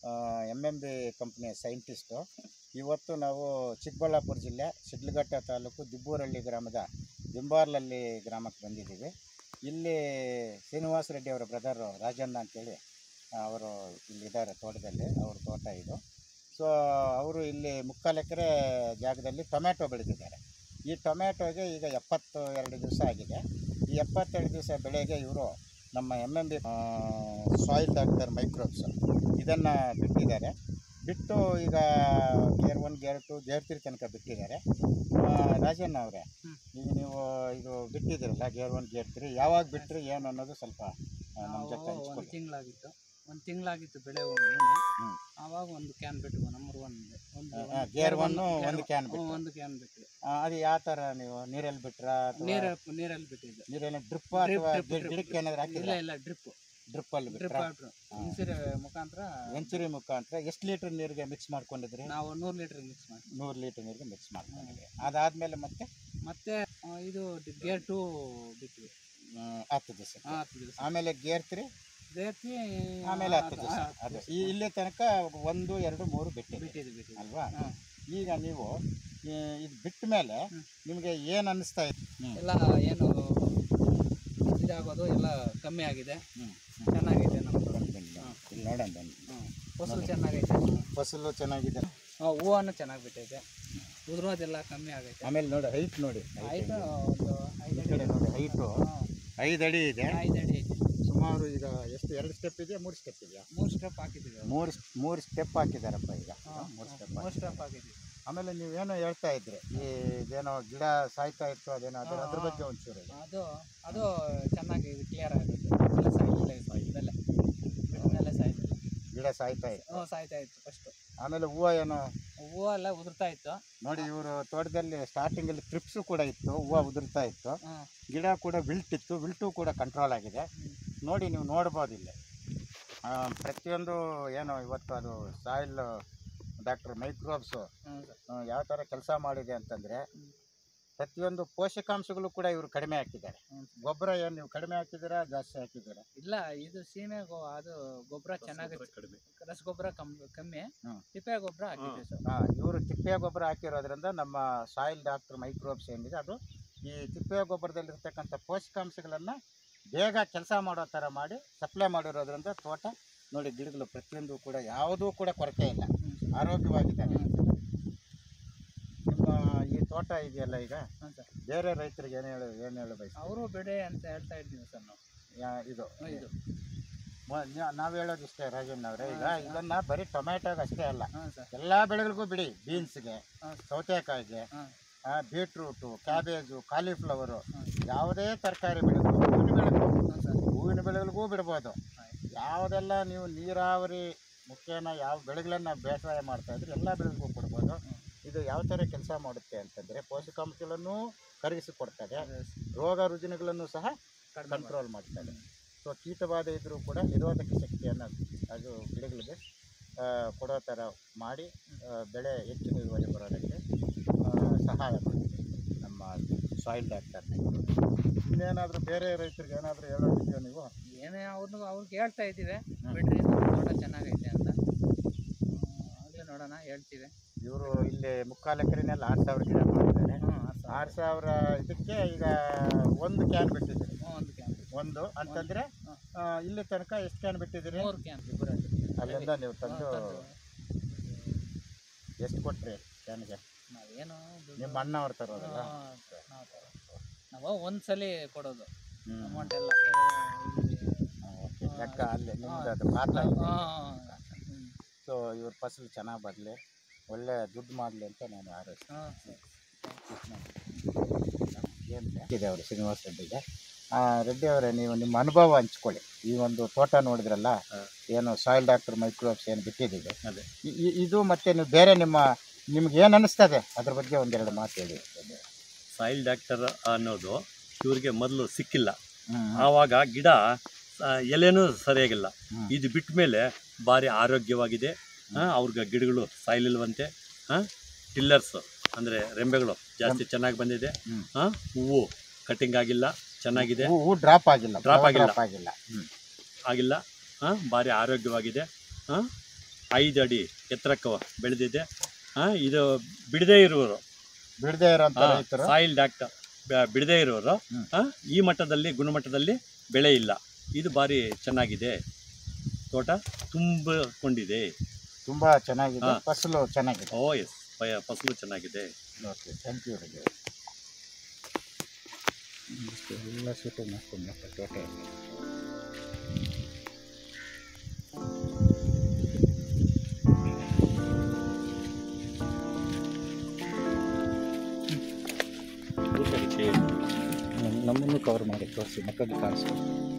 M M B ಕಂಪ್ನಿಯ scientist ಇವತ್ತು ನಾವು ಚಿಕ್ಕಬಳ್ಳಾಪುರ ಜಿಲ್ಲೆ ಶಿಡ್ಲಘಟ್ಟ ತಾಲೂಕು ದಿಬ್ಬೂರಹಳ್ಳಿ ಗ್ರಾಮದ ದಿಂಬಾರ್ಲಲ್ಲಿ ಗ್ರಾಮಕ್ಕೆ ಬಂದಿದ್ದೀವಿ ಇಲ್ಲಿ ಶ್ರೀನಿವಾಸ ರೆಡ್ಡಿ ಅವರ ಬ್ರದರು ರಾಜಣ್ಣ ಅಂತೇಳಿ ಅವರು ಇಲ್ಲಿದ್ದಾರೆ ತೋಟದಲ್ಲಿ ಅವ್ರ ತೋಟ ಇದು ಸೊ ಅವರು ಇಲ್ಲಿ ಮುಕ್ಕಾಲು ಎಕರೆ ಜಾಗದಲ್ಲಿ ಟೊಮ್ಯಾಟೊ ಬೆಳೆದಿದ್ದಾರೆ ಈ ಟೊಮ್ಯಾಟೊಗೆ ಈಗ ಎಪ್ಪತ್ತು ಎರಡು ದಿವಸ ಆಗಿದೆ ಈ ಎಪ್ಪತ್ತೆರಡು ದಿವಸ ಬೆಳೆಗೆ ಇವರು ನಮ್ಮ M M B soil doctor microbes ಇದನ್ನು ಬಿಟ್ಟಿದ್ದಾರೆ ಬಿಟ್ಟು ಈಗ gear one gear two gear three ತನಕ ಬಿಟ್ಟಿದ್ದಾರೆ ಆ, ರಾಜಣ್ಣ ಅವರೇ ಹ್ಮ್. ಈಗ ನೀವು ಇದು ಬಿಟ್ಟಿದ್ದೀರಲ್ಲ ಗೇರ್ ಒನ್ ಗೇರ್ ತ್ರೀ ಯಾವಾಗ ಬಿಟ್ಟರೆ ಏನು ಅನ್ನೋದು ಸ್ವಲ್ಪ ಆ, ನಮ್ಮ ಜೊತೆ ಒಂದು ಹಂಚ್ಕೊಳ್ಳಿ ತಿಂಗಳಾಗಿತ್ತು ಒಂದು ತಿಂಗಳಾಗಿತ್ತು ಬೆಳೆ ಉಣ್ಣೆ ಹ್ಮ್. ಆವಾಗ ಒಂದು ಕ್ಯಾನ್ ಬಿಟ್ಟು ನಂಬರ್ ಒನ್ ಒಂದು ಆ, ಆ, ಗೇರ್ ಒನ್ನು ಒಂದು ಕ್ಯಾನ್ ಬಿಟ್ಟು ಒಂದು ಕ್ಯಾನ್ ಬಿಟ್ಟು ಅದು ಯಾವ ಥರ ನೀವು ನೀರಲ್ಲಿ ಬಿಟ್ರಾ ಅಥವಾ ನೀರ ನೀರಲ್ಲಿ ಬಿಟ್ಟಿದ್ದು ನೀರಲ್ಲಿ ಡ್ರಿಪ್ Drip, ಅಥವಾ drip, drip. ಗಿಡಕ್ಕೆ ಏನಾದ್ರು ಇಲ್ಲ ಹಾಕಿಲ್ಲ ಇಲ್ಲ ಡ್ರಿಪ್ ಡ್ರಿಪ್ಪಲ್ಲಿ ಡ್ರಿಪ್ ಬಿಟ್ರಾ ಹಾಕ್ರು ಇನ್ಸಿರಿ ಮುಖಾಂತರ ವೆಂಚುರಿ ಮುಖಾಂತರ ಎಷ್ಟು ಲೀಟ್ರ್ ನೀರಿಗೆ ಮಿಕ್ಸ್ ಮಾಡ್ಕೊಂಡಿದ್ರಿ ನಾವು ನೂರು ಲೀಟರ್ ಮಿಕ್ಸ್ ಮಾಡಿ ನೂರು ಲೀಟ್ರ್ ನೀರಿಗೆ ಮಿಕ್ಸ್ ಮಾಡ್ಕೊಂಡಿದ್ರಿ ಅದಾದಮೇಲೆ ಮತ್ತೆ ಮತ್ತೆ ಆ, ಇದು ಗೇರ್ ಟು ಬಿಟ್ವಿ ಹ್ಮ್, ಹತ್ತು ದಿವಸ ಆ, ಹತ್ತು ದಿವಸ ಆಮೇಲೆ ಗೇರ್ ತ್ರೀ ಗೇರ್ತಿ ಆಮೇಲೆ ಹತ್ತು ದಿವಸ ಅದು ಈ ಇಲ್ಲಿ ತನಕ ಒಂದು ಎರಡು ಮೂರು ಬಿಟ್ಟಿದೆ ಬಿಟ್ಟಿದ್ದು ಬಿಟ್ಟಿದ್ದು ಅಲ್ವಾ ಹಾಂ ಈಗ ನೀವು ಈ ಇದು ಬಿಟ್ಟ ಮೇಲೆ ಹ್ಮ್. ನಿಮಗೆ ಏನು ಅನ್ನಿಸ್ತಾ ಇತ್ತು ಎಲ್ಲ ಏನು ಇದಾಗೋದು ಎಲ್ಲ ಕಮ್ಮಿ ಆಗಿದೆ ಹ್ಞೂ ಚೆನ್ನಾಗಿದೆ ನಮ್ಮದು ಬನ್ನಿ ಬನ್ನಿ ಬನ್ನಿ. ಇಲ್ಲಿ ನೋಡೋಣ ಬನ್ನಿ ಹ್ಮ್. ಫಸಲು ಚೆನ್ನಾಗೈತೆ ಫಸಲು ಚೆನ್ನಾಗಿದೆ ಆ, ಹೂವನ್ನು ಚೆನ್ನಾಗಿ ಬಿಟ್ಟೈತೆ ಉದುರೋದೆಲ್ಲ ಕಮ್ಮಿ ಆಗೈತೆ ಆಮೇಲೆ ನೋಡಿ ಹೈಟ್ ನೋಡಿ ಆಯ್ತು ಒಂದು ಐದು ಈ ಕಡೆ ನೋಡಿ ಹೈಟು ಹಾಂ ಐದು ಅಡಿ ಇದೆ ಐದು ಅಡಿ ಐತೆ ಸುಮಾರು ಈಗ ಎಷ್ಟು ಎರಡು ಸ್ಟೆಪ್ ಇದೆಯಾ ಮೂರು ಸ್ಟೆಪ್ ಇದೆಯಾ ಮೂರು ಸ್ಟೆಪ್ ಹಾಕಿದ್ದೀವಿ ಮೂರು ಮೂರು ಸ್ಟೆಪ್ ಹಾಕಿದಾರಪ್ಪ ಈಗ ಮೂರು ಸ್ಟೆಪ್ ಮೂರು ಸ್ಟೆಪ್ ಹಾಕಿದ್ದೀವಿ ಆಮೇಲೆ ನೀವೇನೋ ಹೇಳ್ತಾ ಇದ್ರಿ ಈ ಇದೇನೋ ಗಿಡ ಸಾಯ್ತಾ ಇತ್ತು ಅದೇನೋ ಅದ್ರ ಅದ್ರ ಬಗ್ಗೆ ಒಂಚೂರು ಹೇಳಿ. ಅದು ಅದು ಚೆನ್ನಾಗಿ ಕ್ಲಿಯರ್ ಆಗುತ್ತೆ ಎಲ್ಲ ಸಾಯ್ತಿಲ್ಲ ಸಾಯ್ತದಲ್ಲೇ ಬಿಟ್ಮೇಲೆ ಸಾಯ್ತಿಲ್ಲ ಗಿಡ ಸಾಯ್ತಾ ಇತ್ತು ಹ್ಞೂ ಸಾಯ್ತಾ ಇತ್ತು ಫಸ್ಟು ಆಮೇಲೆ ಹೂವು ಏನೋ ಹೂವು ಎಲ್ಲ ಉದುರ್ತಾ ಇತ್ತು ನೋಡಿ ಇವರು ತೋಟದಲ್ಲಿ ಸ್ಟಾರ್ಟಿಂಗಲ್ಲಿ ಟ್ರಿಪ್ಸು ಕೂಡ ಇತ್ತು ಹೂವು ಉದುರ್ತಾ ಇತ್ತು ಹ್ಞೂ ಗಿಡ ಕೂಡ ವಿಲ್ಟ್ ಇತ್ತು ವಿಲ್ಟು ಕೂಡ ಕಂಟ್ರೋಲ್ ಆಗಿದೆ ನೋಡಿ ನೀವು ನೋಡ್ಬೋದು ಇಲ್ಲಿ ಆ, ಪ್ರತಿಯೊಂದು ಏನು ಇವತ್ತು ಅದು ಸಾಯಿಲ್ ಡಾಕ್ಟರ್ ಮೈಕ್ರೋಬ್ಸು ಹ್ಞೂ ಸರ್ ಯಾವ ಥರ ಕೆಲಸ ಮಾಡಿದೆ ಅಂತಂದರೆ ಹ್ಮ್. ಪ್ರತಿಯೊಂದು ಪೋಷಕಾಂಶಗಳು ಕೂಡ ಇವರು ಕಡಿಮೆ ಹಾಕಿದ್ದಾರೆ ಹ್ಞೂ ಗೊಬ್ಬರ ಏನು ನೀವು ಕಡಿಮೆ ಹಾಕಿದ್ದೀರಾ ಜಾಸ್ತಿ ಹಾಕಿದ್ದೀರಾ ಇಲ್ಲ ಇದು ಸೀಮೆ ಗೊ ಅದು ಗೊಬ್ಬರ ಚೆನ್ನಾಗಿ ಕಡಿಮೆ ರಸಗೊಬ್ಬರ ಕಮ್ ಕಮ್ಮಿ ಹ್ಮ್. ತಿಪ್ಪೆ ಗೊಬ್ಬರ ಹಾಕಿದ್ದೀವಿ ಸರ್ ಹಾಂ ಇವರು ತಿಪ್ಪೆ ಗೊಬ್ಬರ ಹಾಕಿರೋದ್ರಿಂದ ನಮ್ಮ ಸಾಯಿಲ್ ಡಾಕ್ಟರ್ ಮೈಕ್ರೋಬ್ಸ್ ಏನಿದೆ ಅದು ಈ ತಿಪ್ಪೆ ಗೊಬ್ಬರದಲ್ಲಿರ್ತಕ್ಕಂಥ ಪೋಷಕಾಂಶಗಳನ್ನು ಬೇಗ ಕೆಲಸ ಮಾಡೋ ಥರ ಮಾಡಿ ಸಪ್ಲೈ ಮಾಡಿರೋದ್ರಿಂದ ತೋಟ ನೋಡಿ ಗಿಡಗಳು ಪ್ರತಿಯೊಂದು ಕೂಡ ಯಾವುದೂ ಕೂಡ ಕೊರತೆ ಇಲ್ಲ ಹ್ಞೂ ಆರೋಗ್ಯವಾಗಿದ್ದಾರೆ ಹ್ಞೂ ನಿಮ್ಮ ಈ ತೋಟ ಇದೆಯಲ್ಲ ಈಗ ಹ್ಞೂ ಸರ್ ಬೇರೆ ರೈತರಿಗೆ ಏನು ಹೇಳು ಏನು ಹೇಳು ಬಯಸ್ತೀವಿ ಅವರು ಬೆಳೆ ಅಂತ ಹೇಳ್ತಾ ಇದ್ದೀವಿ ಸರ್ ನಾವು ಯಾ- ಇದು ಹ್ಞೂ, ಇದು ನಾವು ಹೇಳೋದು ಇಷ್ಟೇ ರಾಜಣ್ಣ ಅವರೇ ಈಗ ಇದನ್ನ ಬರೀ ಟೊಮ್ಯಾಟೋಗೆ ಅಷ್ಟೇ ಅಲ್ಲ ಹಾಂ ಸರ್ ಎಲ್ಲ ಬೆಳೆಗಳಿಗೂ ಬಿಡಿ ಬೀನ್ಸ್ಗೆ ಹಾಂ ಸೌತೆಕಾಯಿಗೆ ಹಾಂ ಆ, ಬೀಟ್ರೂಟು ಕ್ಯಾಬೇಜು ಕಾಲಿಫ್ಲವರು ಹಾಂ ಯಾವುದೇ ತರಕಾರಿ ಬೆಳೆಗಳು ಹೂವಿನ ಬೆಳೆಗಳು ಹ್ಞೂ ಸರ್ ಹೂವಿನ ಬೆಳೆಗಳಿಗೂ ಬಿಡ್ಬೋದು ಆಯ್ತು. ಯಾವುದೆಲ್ಲ ನೀವು ನೀರಾವರಿ ಮುಖೇನ ಯಾವ ಬೆಳೆಗಳನ್ನು ಬೇಸಾಯ ಮಾಡ್ತಾ ಇದ್ರೆ ಎಲ್ಲ ಬೆಳೆಗಳಿಗೂ ಕೊಡ್ಬೋದು ಇದು ಯಾವ ಥರ ಕೆಲಸ ಮಾಡುತ್ತೆ ಅಂತಂದರೆ ಪೋಷಕಾಂಶಗಳನ್ನು ಕರಗಿಸಿ ಕೊಡ್ತದೆ ರೋಗ ರುಜಿನಗಳನ್ನು ಸಹ ಕಡಿಮೆ ಕಂಟ್ರೋಲ್ ಮಾಡ್ತದೆ ಸೊ ಕೀಟಬಾಧೆ ಇದ್ದರೂ ಕೂಡ ನಿರೋಧಕ ಶಕ್ತಿಯನ್ನು ಅದು ಗಿಡಗಳಿಗೆ ಆ, ಕೊಡೋ ಥರ ಮಾಡಿ ಆ, ಬೆಳೆ ಹೆಚ್ಚಿನ ಇಳುವರಿ ಬರೋದಕ್ಕೆ ಆ, ಸಹಾಯ ಮಾಡುತ್ತೆ ನಮ್ಮ ಸಾಯಿಲ್ ಡಾಕ್ಟರ್ ಇನ್ನೇನಾದರೂ ಬೇರೆ ರೈತರಿಗೆ ಏನಾದರೂ ಹೇಳೋದಿದೆಯೋ ನೀವು ಏನೇ ಅವ್ರನ್ನ ಅವ್ರಿಗೆ ಹೇಳ್ತಾ ಇದ್ದೀವಿ ಹ್ಮ್. ಬಿಡ್ರಿ ನಮ್ಮ ತೋಟ ಚೆನ್ನಾಗೈತೆ ಅಂತ ಆಗಲೇ ನೋಡೋಣ ಹೇಳ್ತೀವಿ ಇವರು ಇಲ್ಲಿ ಮುಕ್ಕಾಲು ಎಕರೆನಲ್ಲಿ ಆರು ಸಾವಿರ ಗಿಡ ಮಾಡಿದ್ದಾರೆ ಹ್ಞೂ ಆರು ಸಾವಿರ ಇದಕ್ಕೆ ಈಗ ಒಂದು ಕ್ಯಾನ್ ಬಿಟ್ಟಿದ್ದೀರಿ ಹ್ಞೂ ಒಂದು ಕ್ಯಾನ್ ಒಂದು ಅಂತಂದರೆ ಇಲ್ಲಿ ತನಕ ಎಷ್ಟು ಕ್ಯಾನ್ ಬಿಟ್ಟಿದ್ದೀರಿ ಮೂರು ಕ್ಯಾನ್ ಇಬ್ಬರಲ್ಲಿ ಅಲ್ಲಿಂದ ನೀವು ತಂದು ಎಷ್ಟು ಕೊಟ್ರಿ ಕ್ಯಾನ್ಗೆ ನಾವೇನು ದುಡ್ಡು- ನಿಮ್ಮ ಅಣ್ಣ ಅವ್ರು ತರೋದಲ್ಲ ಹಾ, ನಾವು ತರೋದು. ನಾವು ಒಂದ್ಸಲಿ ಕೊಡೋದು ಹ್ಞೂ ಅಮೌಂಟ್ ಎಲ್ಲ ಓಕೆ ಲೆಕ್ಕ ಅಲ್ಲಿ ನಿಮ್ದು ಅದು ಪಾತ್ರ ಸೊ ಇವ್ರ ಫಸಲು ಚೆನ್ನಾಗಿ ಬರಲಿ ಒಳ್ಳೆ ದುಡ್ಡು ಮಾಡಲಿ ಅಂತ ನಾನು ಹಾರೈಸ್ತೀನಿ ಏನು ಇದೆ ಅವರು ಶ್ರೀನಿವಾಸ ರೆಡ್ಡಿಗೆ ಆ, ರೆಡ್ಡಿ ಅವರೇ ನೀವು ನಿಮ್ಮ ಅನುಭವ ಹಂಚ್ಕೊಳ್ಳಿ ಈ ಒಂದು ತೋಟ ನೋಡಿದ್ರಲ್ಲ ಹಾ. ಏನು ಸಾಯಿಲ್ ಡಾಕ್ಟರ್ ಮೈಕ್ರೋಬ್ಸ್ ಏನು ಬಿಟ್ಟಿದ್ದೀವಿ ಅದೇ. ಇ- ಇ- ಇದು ಮತ್ತೆ ನೀವು ಬೇರೆ ನಿಮ್ಮ ನಿಮ್ಗೆ ಏನು ಅನ್ನಿಸ್ತದೆ ಅದ್ರ ಬಗ್ಗೆ ಒಂದೆರಡು ಮಾತು ಹೇಳಿ ಸಾಯಿಲ್ ಡಾಕ್ಟರ್ ಅನ್ನೋದು ಇವ್ರಿಗೆ ಮೊದಲು ಸಿಕ್ಕಿಲ್ಲ ಹ್ಮ್. ಆವಾಗ ಗಿಡ ಆ, ಎಲೆನೂ ಸರಿಯಾಗಿಲ್ಲ ಹ್ಮ್. ಇದು ಬಿಟ್ಟ ಮೇಲೆ ಭಾರಿ ಆರೋಗ್ಯವಾಗಿದೆ ಆ, ಅವ್ರಿಗೆ ಗಿಡಗಳು ಸಾಯ್ಲಿಲ್ವಂತೆ ಟಿಲ್ಲರ್ಸ್ ಅಂದರೆ ರೆಂಬೆಗಳು ಜಾಸ್ತಿ ಚೆನ್ನಾಗಿ ಬಂದಿದೆ ಹ್ಮ್. ಆ, ಹೂವು ಕಟಿಂಗ್ ಆಗಿಲ್ಲ ಚೆನ್ನಾಗಿದೆ ಹೂ- ಹೂ ಡ್ರಾಪ್ ಆಗಿಲ್ಲ Drop ಆಗಿಲ್ಲ. ಡ್ರಾಪ್ ಆಗಿಲ್ಲ ಹ್ಮ್. ಆಗಿಲ್ಲ ಆ, ಭಾರಿ ಆರೋಗ್ಯವಾಗಿದೆ ಆ, ಐದು ಅಡಿ ಎತ್ತರಕ್ಕೆ ಬೆಳೆದಿದೆ ಆ, ಇದು ಬಿಡದೇ ಇರುವರು ಬಿಡದೆ ಇರೋಂಥ ಆ, ರೈತರು ಸಾಯಿಲ್ ಡಾಕ್ಟರ್ ಬಿಡದೇ ಇರೋರು ಹ್ಮ್. ಆ, ಈ ಮಟ್ಟದಲ್ಲಿ ಗುಣಮಟ್ಟದಲ್ಲಿ ಬೆಳೆ ಇಲ್ಲ ಇದು ಭಾರಿ ಚೆನ್ನಾಗಿದೆ ತೋಟ ತುಂಬಿಕೊಂಡಿದೆ ತುಂಬಾ ಚೆನ್ನಾಗಿದೆ ಹಾ. ಫಸಲು ಚೆನ್ನಾಗಿದೆ ಓ ಎಸ್ ಫಸಲು ಚೆನ್ನಾಗಿದೆ ಓಕೆ ಥ್ಯಾಂಕ್ ಯು ಎಲ್ಲ ಸೂಟು ಮಾಡ್ಕೊಂಡಪ್ಪ ತೋಟದಲ್ಲಿ ನಮ್ಮನ್ನು ಕವರ್ ಮಾಡಿ ತೋರಿಸಿ ಮಕ್ಕಳಿಗೆ ಕಾಣಿಸ್ತು